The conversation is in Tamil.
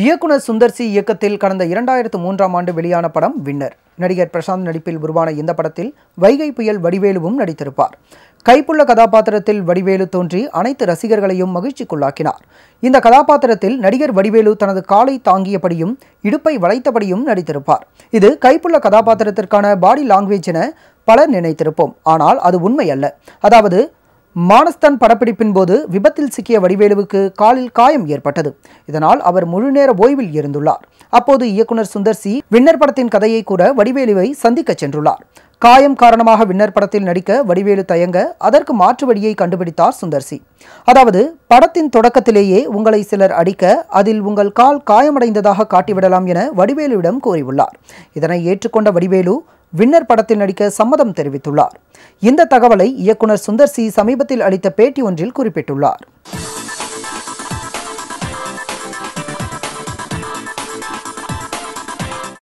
இயக்குனர் சுந்தர் சி இயக்கத்தில் கடந்த இரண்டாயிரத்து மூன்றாம் ஆண்டு வெளியான படம் வின்னர் நடிகர் பிரசாந்த் நடிப்பில் உருவான இந்த படத்தில் வைகை புயல் வடிவேலுவும் நடித்திருப்பார் கைப்புள்ள கதாபாத்திரத்தில் வடிவேலு தோன்றி அனைத்து ரசிகர்களையும் மகிழ்ச்சிக்குள்ளாக்கினார் இந்த கதாபாத்திரத்தில் நடிகர் வடிவேலு தனது காலை தாங்கியபடியும் இடுப்பை வளைத்தபடியும் நடித்திருப்பார் இது கைப்புள்ள கதாபாத்திரத்திற்கான பாடி லாங்குவேஜ் என பலர் நினைத்திருப்போம் ஆனால் அது உண்மை அல்ல அதாவது மானஸ்தான் படப்பிடிப்பின் போது விபத்தில் சிக்கிய வடிவேலுவுக்கு காலில் காயம் ஏற்பட்டது இதனால் அவர் முழுநேர ஓய்வில் இருந்துள்ளார் அப்போது இயக்குனர் சுந்தர் சி வின்னர் படத்தின் கதையை கூற வடிவேலுவை சந்திக்க சென்றுள்ளார் காயம் காரணமாக வின்னர் படத்தில் நடிக்க வடிவேலு தயங்க அதற்கு மாற்று வழியை கண்டுபிடித்தார் சுந்தர் சி அதாவது படத்தின் தொடக்கத்திலேயே உங்களை சிலர் அடிக்க அதில் உங்கள் கால் காயமடைந்ததாக காட்டிவிடலாம் என வடிவேலுவிடம் கூறியுள்ளார் இதனை ஏற்றுக்கொண்ட வடிவேலு வின்னர் படத்தில் நடிக்க சம்மதம் தெரிவித்துள்ளார் இந்த தகவலை இயக்குனர் சுந்தர் சி சமீபத்தில் அளித்த பேட்டி ஒன்றில் குறிப்பிட்டுள்ளார்